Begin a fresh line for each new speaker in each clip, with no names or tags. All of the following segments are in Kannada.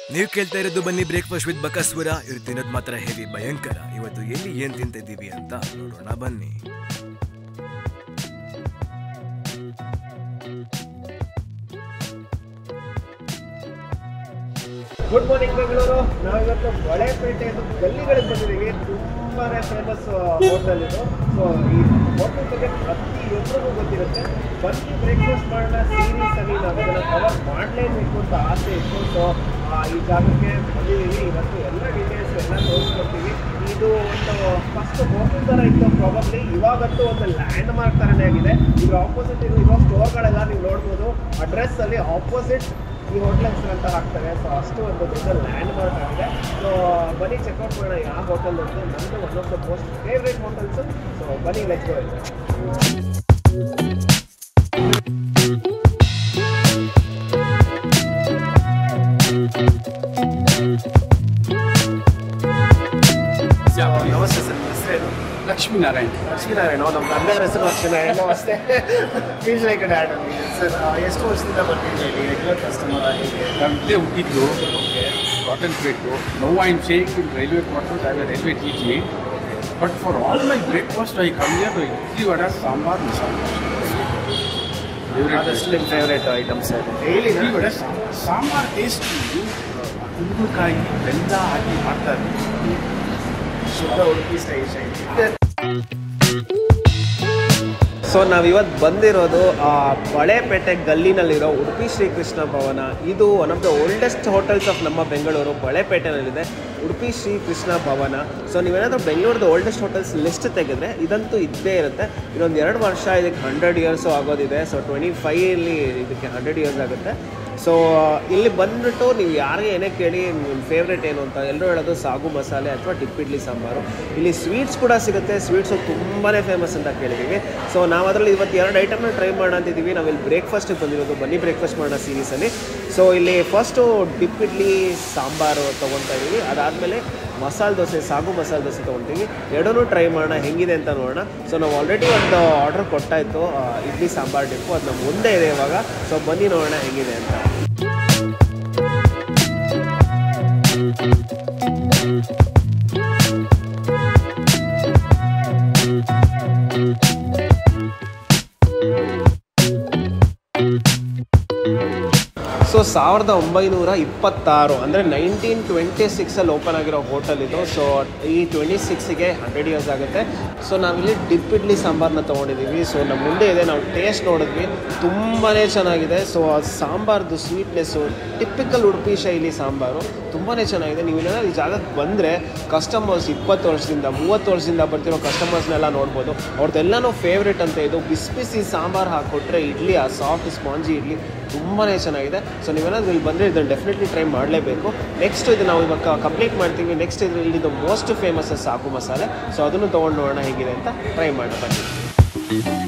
ನೀವು ಕೇಳ್ತಾ ಇರೋದು ಬನ್ನಿ ಬ್ರೇಕ್ಫಾಸ್ಟ್ ವಿತ್ ಬಕಸ್ವರ ಇವ್ರು ತಿನ್ನೋದು ಮಾತ್ರ ಹೆವಿ ಭಯಂಕರ ಇವತ್ತು ಎಲ್ಲಿ ಏನ್ ತಿಂತಿದ್ದೀವಿ ಅಂತ ನೋಡೋಣ ಬನ್ನಿ
ಗುಡ್ ಮಾರ್ನಿಂಗ್ ಬೆಂಗಳೂರು ನಾವಿವತ್ತು ಹೊಳೆಪೇಟೆ ಗಲ್ಲಿಗಳಿಗೆ ಬಂದಿದ್ದೀವಿ ತುಂಬಾನೇ ಫೇಮಸ್ ಹೋಟೆಲ್ ಇದು ಸೊ ಈ ಹೋಟೆಲ್ ಬಗ್ಗೆ ಪ್ರತಿಯೊಬ್ಬರಿಗೂ ಗೊತ್ತಿರುತ್ತೆ ಬನ್ನಿ ಬ್ರೇಕ್ಫಾಸ್ಟ್ ಮಾಡೋಣ ಸೀರೀಸ್ ಅಲ್ಲಿ ನಾವು ಅದನ್ನು ಕವರ್ ಮಾಡಲೇಬೇಕು ಅಂತ ಆಸೆ ಇತ್ತು ಸೊ ಈ ಜಾಗಕ್ಕೆ ಬಂದಿದ್ದೀವಿ ಇವತ್ತು ಎಲ್ಲ ಡೀಟೇಲ್ಸ್ ಎಲ್ಲ ತೋರಿಸ್ಕೊಡ್ತೀವಿ ಇದು ಒಂದು ಫಸ್ಟ್ ಹೋಟೆಲ್ ಥರ ಇತ್ತು ಪ್ರಾಬಬ್ಲಿ ಇವಾಗಂತೂ ಒಂದು ಲ್ಯಾಂಡ್ ಮಾರ್ಕ್ ಥರನೇ ಆಗಿದೆ ಇದ್ರ ಆಪೋಸಿಟ್ ಇರೋ ಇರೋ ಸ್ಟೋರ್ಗಳೆಲ್ಲ ನೀವು ನೋಡ್ಬೋದು ಅಡ್ರೆಸ್ ಅಲ್ಲಿ ಆಪೋಸಿಟ್ ಈ ಹೋಟೆಲ್ ಹೆಸರು ಅಂತ ಹಾಕ್ತಾರೆ ಸೊ ಅಷ್ಟು ಒಂದು ದೊಡ್ಡ ಲ್ಯಾಂಡ್ ಮಾರ್ಕ್ ಆಗಿದೆ ಸೊ ಬನ್ನಿ ಚೆಕ್ಔಟ್ ಮಾಡೋಣ ಯಾವ ಹೋಟೆಲ್ ಅಂತ ನಮ್ಮದು one of the most favourite hotels so ಬನ್ನಿ ಲೆಟ್ಸ್ ಗೋ ನಮಸ್ತೆ ಸರ್ ಹೆಸರೇನು
ಲಕ್ಷ್ಮೀನಾರಾಯಣ್
ಲಕ್ಷ್ಮೀನಾರಾಯಣ ನಮ್ಮ ತಂದೆಯವ್ರ ಹೆಸರು ಲಕ್ಷ್ಮೀನಾರಾಯಣ ನಮಸ್ತೆ ಫೀಲ್ಸ್ ಲೈಕ್ ಡ್ಯಾಡ್ ಸರ್ ಎಷ್ಟು ವರ್ಷದಿಂದ ಬರ್ತಿದ್ದೀವಿ ರೆಗ್ಯುಲರ್ ಕಸ್ಟಮರ್ ಹೇಗೆ
ಇಲ್ಲೇ ಹುಟ್ಟಿದ್ದು Cottonpet no I'm staying in railway quarters I railway T G but for all my breakfast I come here idli vada sambar masala
ಅದಷ್ಟು ನಿಮ್ಮ favourite items daily
idli vada sambar sambar taste ಕುಂಬಳಕಾಯಿ ಬೆಲ್ಲ ಹಾಕಿ ಮಾಡ್ತಾರೆ
ಶುದ್ಧ ಉಡುಪಿ ಸ್ಟೈಲ್ ಶೈಲಿ ಸೊ ನಾವಿವತ್ತು ಬಂದಿರೋದು ಆ ಬಳೆಪೇಟೆ ಗಲ್ಲಿನಲ್ಲಿರೋ ಉಡುಪಿ ಶ್ರೀಕೃಷ್ಣ ಭವನ ಇದು one of the oldest hotels of ನಮ್ಮ ಬೆಂಗಳೂರು ಬಳೆಪೇಟೆನಲ್ಲಿದೆ ಉಡುಪಿ ಶ್ರೀಕೃಷ್ಣ ಭವನ ಸೊ ನೀವೇನಾದರೂ ಬೆಂಗಳೂರದ ಓಲ್ಡೆಸ್ಟ್ ಹೋಟೆಲ್ಸ್ ಲಿಸ್ಟ್ ತೆಗೆದ್ರೆ ಇದಂತೂ ಇದ್ದೇ ಇರುತ್ತೆ ಇನ್ನೊಂದು ಎರಡು ವರ್ಷ ಇದಕ್ಕೆ ಹಂಡ್ರೆಡ್ ಇಯರ್ಸು ಆಗೋದಿದೆ ಸೊ ಟ್ವೆಂಟಿ ಫೈಯಲ್ಲಿ ಇದಕ್ಕೆ ಹಂಡ್ರೆಡ್ ಇಯರ್ಸ್ ಆಗುತ್ತೆ ಸೊ ಇಲ್ಲಿ ಬಂದ್ಬಿಟ್ಟು ನೀವು ಯಾರಿಗೆ ಏನೇ ಕೇಳಿ ನಿಮ್ಮ ಫೇವ್ರೇಟ್ ಏನು ಅಂತ ಎಲ್ಲರೂ ಹೇಳೋದು ಸಾಗು ಮಸಾಲೆ ಅಥವಾ ಡಿಪ್ಪಿಡ್ಲಿ ಸಾಂಬಾರು ಇಲ್ಲಿ ಸ್ವೀಟ್ಸ್ ಕೂಡ ಸಿಗುತ್ತೆ ಸ್ವೀಟ್ಸು ತುಂಬಾ ಫೇಮಸ್ ಅಂತ ಕೇಳಿದ್ದೀವಿ ಸೊ ನಾವು ಅದರಲ್ಲಿ ಇವತ್ತು ಎರಡು ಐಟಮ್ನ ಟ್ರೈ ಮಾಡೋಣ ಅಂತಿದ್ದೀವಿ ನಾವು ಇಲ್ಲಿ ಬ್ರೇಕ್ಫಾಸ್ಟಿಗೆ ಬಂದಿರೋದು ಬನ್ನಿ ಬ್ರೇಕ್ಫಾಸ್ಟ್ ಮಾಡೋಣ ಸೀರೀಸಲ್ಲಿ ಸೊ ಇಲ್ಲಿ ಫಸ್ಟು ಡಿಪ್ಪಿಡ್ಲಿ ಸಾಂಬಾರು ತೊಗೊತಾ ಇದ್ದೀವಿ ಅದಾದಮೇಲೆ ಮಸಾಲೆ ದೋಸೆ ಸಾಗು ಮಸಾಲೆ ದೋಸೆ ತೊಗೊಳ್ತೀವಿ ಎರಡೂ ಟ್ರೈ ಮಾಡೋಣ ಹೆಂಗಿದೆ ಅಂತ ನೋಡೋಣ ಸೊ ನಾವು ಆಲ್ರೆಡಿ ಒಂದು ಆರ್ಡರ್ ಕೊಟ್ಟಾಯಿತು ಆ, ಇಡ್ಲಿ ಸಾಂಬಾರು ಡಿಪ್ಪು ಅದು ನಮ್ಮ ಮುಂದೆ ಇದೆ ಇವಾಗ ಸೊ ಬನ್ನಿ ನೋಡೋಣ ಹೆಂಗಿದೆ ಅಂತ ಸೊ ಸಾವಿರದ ಒಂಬೈನೂರ ಇಪ್ಪತ್ತಾರು ಅಂದರೆ ನೈನ್ಟೀನ್ ಟ್ವೆಂಟಿ ಸಿಕ್ಸಲ್ಲಿ ಓಪನ್ ಆಗಿರೋ ಹೋಟೆಲ್ ಇದು ಸೊ ಈ ಟ್ವೆಂಟಿ ಸಿಕ್ಸಿಗೆ ಹಂಡ್ರೆಡ್ ಇಯರ್ಸ್ ಆಗುತ್ತೆ ಸೊ ನಾವಿಲ್ಲಿ ಡಿಪ್ ಇಡ್ಲಿ ಸಾಂಬಾರನ್ನ ತೊಗೊಂಡಿದ್ದೀವಿ ಸೊ ನಮ್ಮ ಮುಂದೆ ಇದೆ ನಾವು ಟೇಸ್ಟ್ ನೋಡಿದ್ವಿ ತುಂಬಾ ಚೆನ್ನಾಗಿದೆ ಸೊ ಆ ಸಾಂಬಾರ್ದು ಸ್ವೀಟ್ನೆಸ್ಸು ಟಿಪಿಕಲ್ ಉಡುಪಿ ಶೈಲಿ ಸಾಂಬಾರು ತುಂಬಾ ಚೆನ್ನಾಗಿದೆ ನೀವು ಏನಾದ್ರು ಈ ಜಾಗಕ್ಕೆ ಬಂದರೆ ಕಸ್ಟಮರ್ಸ್ ಇಪ್ಪತ್ತು ವರ್ಷದಿಂದ ಮೂವತ್ತು ವರ್ಷದಿಂದ ಬರ್ತಿರೋ ಕಸ್ಟಮರ್ಸ್ನೆಲ್ಲ ನೋಡ್ಬೋದು ಅವ್ರದ್ದೆಲ್ಲನೂ ಫೇವ್ರೇಟ್ ಅಂತ ಇದು ಬಿಸಿ ಬಿಸಿ ಸಾಂಬಾರು ಹಾಕ್ಕೊಟ್ರೆ ಇಡ್ಲಿ ಆ ಸಾಫ್ಟ್ ಸ್ಪಾಂಜಿ ಇಡ್ಲಿ ತುಂಬಾ ಚೆನ್ನಾಗಿದೆ ಸೊ ನೀವೇನಾದ್ರೂ ಇಲ್ಲಿ ಬಂದರೆ ಇದನ್ನು ಡೆಫಿನೆಟ್ಲಿ ಟ್ರೈ ಮಾಡಲೇಬೇಕು ನೆಕ್ಸ್ಟ್ ಇದು ನಾವು ಇವಾಗ ಕಂಪ್ಲೀಟ್ ಮಾಡ್ತೀವಿ ನೆಕ್ಸ್ಟ್ ಇದು ಇಲ್ಲಿದು ಮೋಸ್ಟ್ ಫೇಮಸ್ ಸಾಕು ಮಸಾಲೆ ಸೊ ಅದನ್ನು ತೊಗೊಂಡು ನೋಡೋಣ ಹೇಗಿದೆ ಅಂತ ಟ್ರೈ ಮಾಡೋಣ ಬನ್ನಿ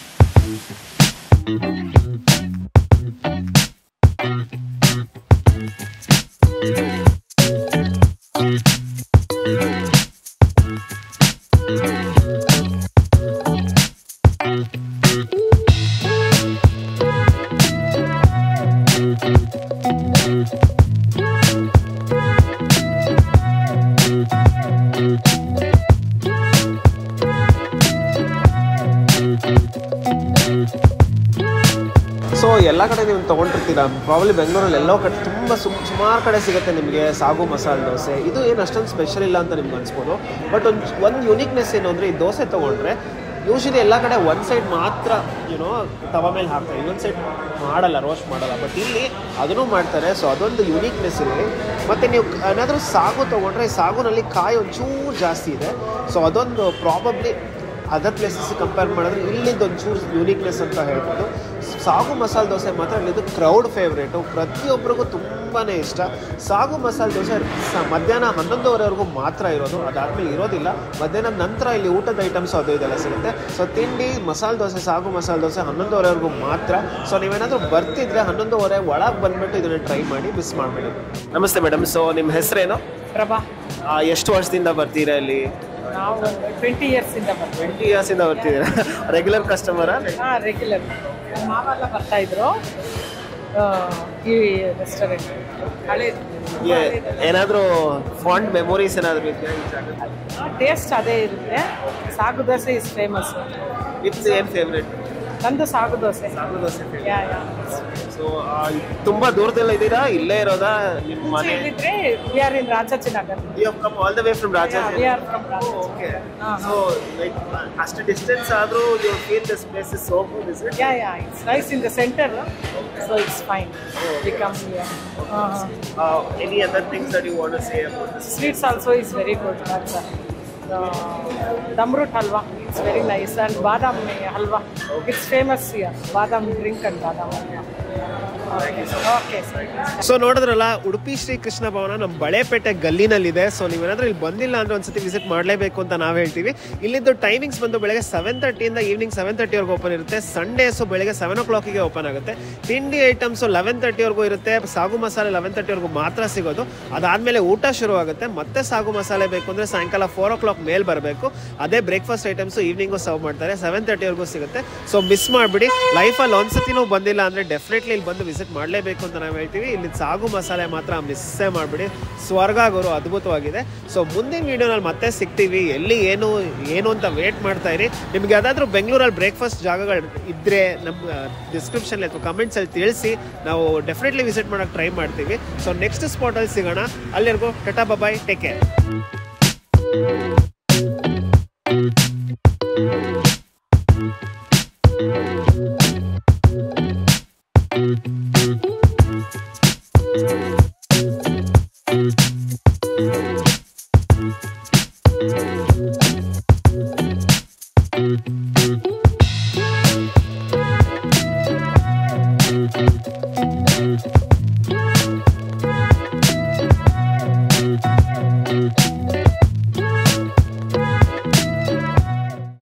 ಸೊ ಎಲ್ಲ ಕಡೆ ನೀವು ತೊಗೊಂಡಿರ್ತೀರ ಪ್ರಾಬ್ಲಿ ಬೆಂಗಳೂರಲ್ಲಿ ಎಲ್ಲೋ ಕಡೆ ತುಂಬ ಸುಮ್ ಸುಮಾರು ಕಡೆ ಸಿಗುತ್ತೆ ನಿಮಗೆ ಸಾಗು ಮಸಾಲೆ ದೋಸೆ ಇದು ಏನು ಅಷ್ಟೊಂದು ಸ್ಪೆಷಲ್ ಇಲ್ಲ ಅಂತ ನಿಮ್ಗೆ ಅನ್ಸ್ಬೋದು ಬಟ್ ಒಂದು ಒಂದು ಯುನಿಕ್ನೆಸ್ ಏನು ಅಂದರೆ ಈ ದೋಸೆ ತೊಗೊಂಡ್ರೆ ಯೂಶಲಿ ಎಲ್ಲ ಕಡೆ ಒಂದು ಸೈಡ್ ಮಾತ್ರ ಯುನೋ ತವ ಮೇಲೆ ಹಾಕ್ತಾರೆ ಇನ್ನೊಂದು ಸೈಡ್ ಮಾಡಲ್ಲ ರೋಸ್ಟ್ ಮಾಡಲ್ಲ ಬಟ್ ಇಲ್ಲಿ ಅದನ್ನು ಮಾಡ್ತಾರೆ ಸೊ ಅದೊಂದು ಯುನಿಕ್ನೆಸ್ ಇಲ್ಲಿ ಮತ್ತು ನೀವು ಏನಾದರೂ ಸಾಗು ತೊಗೊಂಡ್ರೆ ಈ ಸಾಗುನಲ್ಲಿ ಕಾಯಿ ಒಂಚೂರು ಜಾಸ್ತಿ ಇದೆ ಸೊ ಅದೊಂದು ಪ್ರಾಬಬ್ಲಿ ಅದರ್ ಪ್ಲೇಸಸ್ ಕಂಪೇರ್ ಮಾಡಿದ್ರೆ ಇಲ್ಲಿಂದ ಒಂಚೂರು ಯೂನಿಕ್ನೆಸ್ ಅಂತ ಹೇಳ್ಬೋದು ಸಾಗು ಮಸಾಲೆ ದೋಸೆ ಮಾತ್ರ ಇಲ್ಲಿದು ಕ್ರೌಡ್ ಫೇವ್ರೇಟು ಪ್ರತಿಯೊಬ್ಬರಿಗೂ ತುಂಬಾ ಇಷ್ಟ ಸಾಗು ಮಸಾಲೆ ದೋಸೆ ಸ ಮಧ್ಯಾಹ್ನ ಹನ್ನೊಂದುವರೆವರೆಗೂ ಮಾತ್ರ ಇರೋದು ಅದಾದಮೇಲೆ ಇರೋದಿಲ್ಲ ಮಧ್ಯಾಹ್ನದ ನಂತರ ಇಲ್ಲಿ ಊಟದ ಐಟಮ್ಸ್ ಅದು ಇದೆಲ್ಲ ಸಿಗುತ್ತೆ ಸೊ ತಿಂಡಿ ಮಸಾಲೆ ದೋಸೆ ಸಾಗು ಮಸಾಲೆ ದೋಸೆ ಹನ್ನೊಂದುವರೆವರೆಗೂ ಮಾತ್ರ ಸೊ ನೀವೇನಾದರೂ ಬರ್ತಿದ್ರೆ ಹನ್ನೊಂದುವರೆ ಒಳಗೆ ಬಂದ್ಬಿಟ್ಟು ಇದನ್ನು ಟ್ರೈ ಮಾಡಿ ಮಿಸ್ ಮಾಡಬೇಡಿ ನಮಸ್ತೆ ಮೇಡಮ್ ಸೊ ನಿಮ್ಮ ಹೆಸರೇನು
ಪ್ರಭಾ
ಎಷ್ಟು ವರ್ಷದಿಂದ ಬರ್ತೀರಾ ಇಲ್ಲಿ
ನಾವು ಟ್ವೆಂಟಿ ಇಯರ್ಸ್ ಇಂದ ಬರ್ತೀವಿ
ಟ್ವೆಂಟಿ ಇಯರ್ಸಿಂದ ಬರ್ತಿದ್ದೀರಾ ರೆಗ್ಯುಲರ್ ಕಸ್ಟಮರಾ
ಹಾ ರೆಗ್ಯುಲರ್ ಮಾವೆಲ್ಲ ಬರ್ತಾ ಇದ್ರು ಆ, ಈ ರೆಸ್ಟೋರೆಂಟ್ ಹಳೆ
ಏನಾದರೂ ಫಾಂಡ್ ಮೆಮೊರೀಸ್ ಏನಾದರೂ ಇದೆಯಾ ಈ ಜಾಗದಲ್ಲಿ
ಟೇಸ್ಟ್ ಅದೇ ಇರುತ್ತೆ ಸಾಗು ದೋಸೆ ಇಸ್ ಫೇಮಸ್
ನಿಮ್ದು ಏನು ಫೇವ್ರೆಟ್
ನಂದು ಸಾಗು ದೋಸೆ
ಸಾಗು ದೋಸೆ
ಯಾ ಯಾ
ಸೊ ತುಂಬ ದೂರದಲ್ಲ ಇದ್ದೀರಾ ಇಲ್ಲೇ ಇರೋದಾ ನಿಮ್ಮ ಮನೆ
ಇಲ್ಲಿದ್ರೆ we are in Rajajinagar
you have come all the way from Raja
we are from
okay
ಹಾ,
ಸೊ ಲೈಕ್ ಅಷ್ಟು ಡಿಸ್ಟೆನ್ಸ್ ಆದರೂ you feel this place is so good is it
yeah yeah it's rise in the centre so it's fine we come here
any other things that you want to say about this
sweets also is very good that's damroot halwa it's very nice and ಬಾದಾಮ್ halwa it's famous here badam drink and badam halwa okay sir
so ನೋಡಿದ್ರಲ್ಲ ಉಡುಪಿ ಶ್ರೀ ಕೃಷ್ಣ ಭವನ ನಮ್ಮ ಬಳೆಪೇಟೆ ಗಲ್ಲಿನಲ್ಲಿದೆ ಸೊ ನೀವೇನಾದ್ರೂ ಇಲ್ಲಿ ಬಂದಿಲ್ಲ ಅಂದ್ರೆ ಒಂದ್ಸತಿ ವಿಸಿಟ್ ಮಾಡಲೇಬೇಕು ಅಂತ ನಾವು ಹೇಳ್ತೀವಿ ಇಲ್ಲಿದ್ದು ಟೈಮಿಂಗ್ಸ್ ಬಂದು ಬೆಳಗ್ಗೆ ಸೆವೆನ್ ತರ್ಟಿಯಿಂದ ಈವ್ನಿಂಗ್ ಸೆವೆನ್ ತರ್ಟಿವರೆಗೂ ಓಪನ್ ಇರುತ್ತೆ ಸಂಡೇಸು ಬೆಳಗ್ಗೆ ಸೆವೆನ್ ಓ ಕ್ಲಾಕಿಗೆ ಓಪನ್ ಆಗುತ್ತೆ ತಿಂಡಿ ಐಟಮ್ಸು ಲೆವೆನ್ ತರ್ಟಿವರೆಗೂ ಇರುತ್ತೆ ಸಾಗು ಮಸಾಲೆ ಲೆವೆನ್ ತರ್ಟಿವರೆಗೂ ಮಾತ್ರ ಸಿಗೋದು ಅದಾದಮೇಲೆ ಊಟ ಶುರುವಾಗುತ್ತೆ ಮತ್ತೆ ಸಾಗು ಮಸಾಲೆ ಬೇಕು ಅಂದರೆ ಸಾಯಂಕಾಲ ಫೋರ್ ಓ ಕ್ಲಾಕ್ ಮೇಲೆ ಬರಬೇಕು ಅದೇ ಬ್ರೇಕ್ಫಾಸ್ಟ್ ಐಟಮ್ಸು ಈವ್ನಿಂಗು ಸರ್ವ್ ಮಾಡ್ತಾರೆ ಸೆವೆನ್ ತರ್ಟಿವರೆಗೂ ಸಿಗುತ್ತೆ ಸೊ ಮಿಸ್ ಮಾಡಿಬಿಡಿ ಲೈಫಲ್ಲಿ ಒಂದ್ಸತಿನೂ ಬಂದಿಲ್ಲ ಅಂದರೆ ಡೆಫಿನೆಟ್ಲಿ ಇಲ್ಲಿ ಬಂದು ವಿಸಿಟ್ ಮಾಡಲೇಬೇಕು ಅಂತ ನಾವು ಹೇಳ್ತೀವಿ ಇಲ್ಲಿ ಸಾಗು ಮಸಾಲೆ ಮಾತ್ರ ಮಿಸ್ಸೇ ಮಾಡಿಬಿಡಿ ಸ್ವರ್ಗ ಗುರು ಅದ್ಭುತವಾಗಿದೆ ಸೊ ಮುಂದಿನ ವೀಡಿಯೋನಲ್ಲಿ ಮತ್ತೆ ಸಿಗ್ತೀವಿ ಎಲ್ಲಿ ಏನು ಏನು ಅಂತ ವೇಟ್ ಮಾಡ್ತಾ ಇರಿ ನಿಮ್ಗೆ ಯಾವ್ದಾದ್ರು ಬೆಂಗಳೂರಲ್ಲಿ ಬ್ರೇಕ್ಫಾಸ್ಟ್ ಜಾಗಗಳು ಇದ್ದರೆ ನಮ್ಮ ಡಿಸ್ಕ್ರಿಪ್ಷನ್ ಅಥವಾ ಕಮೆಂಟ್ಸಲ್ಲಿ ತಿಳಿಸಿ ನಾವು ಡೆಫಿನೆಟ್ಲಿ ವಿಸಿಟ್ ಮಾಡೋಕ್ಕೆ ಟ್ರೈ ಮಾಡ್ತೀವಿ ಸೊ ನೆಕ್ಸ್ಟ್ ಸ್ಪಾಟಲ್ಲಿ ಸಿಗೋಣ ಅಲ್ಲಿವರೆಗೂ ಟಟಾ ಬಾಯ್ ಟೇಕ್ ಕೇರ್